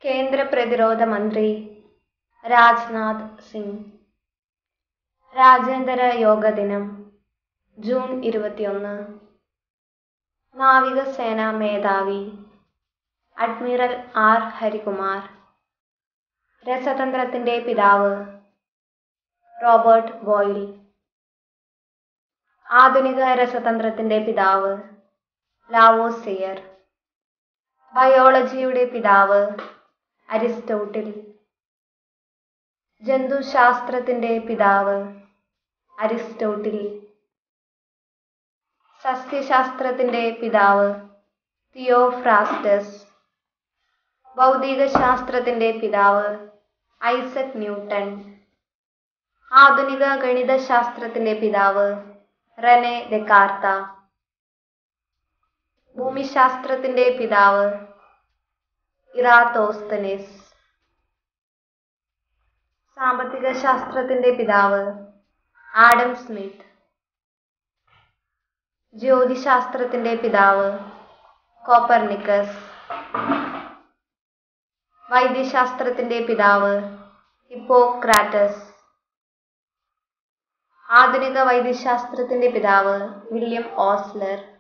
കേന്ദ്ര പ്രതിരോധ മന്ത്രി രാജ്നാഥ് സിംഗ് രാജ്യാന്തര യോഗ ദിനം ജൂൺ ഇരുപത്തിയൊന്ന് നാവികസേനാ മേധാവി അഡ്മിറൽ ആർ ഹരികുമാർ രസതന്ത്രത്തിന്റെ പിതാവ് റോബർട്ട് ബോയിൽ ആധുനിക രസതന്ത്രത്തിന്റെ പിതാവ് ലാവോസിയർ ബയോളജിയുടെ പിതാവ് അരിസ്റ്റോട്ടിൽ ജന്തുശാസ്ത്രത്തിന്റെ പിതാവ് അരിസ്റ്റോട്ടിൽ സസ്യശാസ്ത്രത്തിന്റെ പിതാവ് തിയോഫ്രാസ്റ്റസ് ഭൗതികശാസ്ത്രത്തിന്റെ പിതാവ് ഐസക് ന്യൂട്ടൺ ആധുനിക ഗണിതശാസ്ത്രത്തിന്റെ പിതാവ് റെനെ ദെക്കാർത്ത ഭൂമിശാസ്ത്രത്തിന്റെ പിതാവ് ഇറാത്തോസ്തനിസ് സാമ്പത്തിക ശാസ്ത്രത്തിന്റെ പിതാവ് ആഡം സ്മിത്ത് ജ്യോതിശാസ്ത്രത്തിന്റെ പിതാവ് കോപ്പർനിക്കസ് വൈദ്യശാസ്ത്രത്തിന്റെ പിതാവ് ഹിപ്പോക്രാറ്റസ് ആധുനിക വൈദ്യശാസ്ത്രത്തിന്റെ പിതാവ് വില്യം ഓസ്ലർ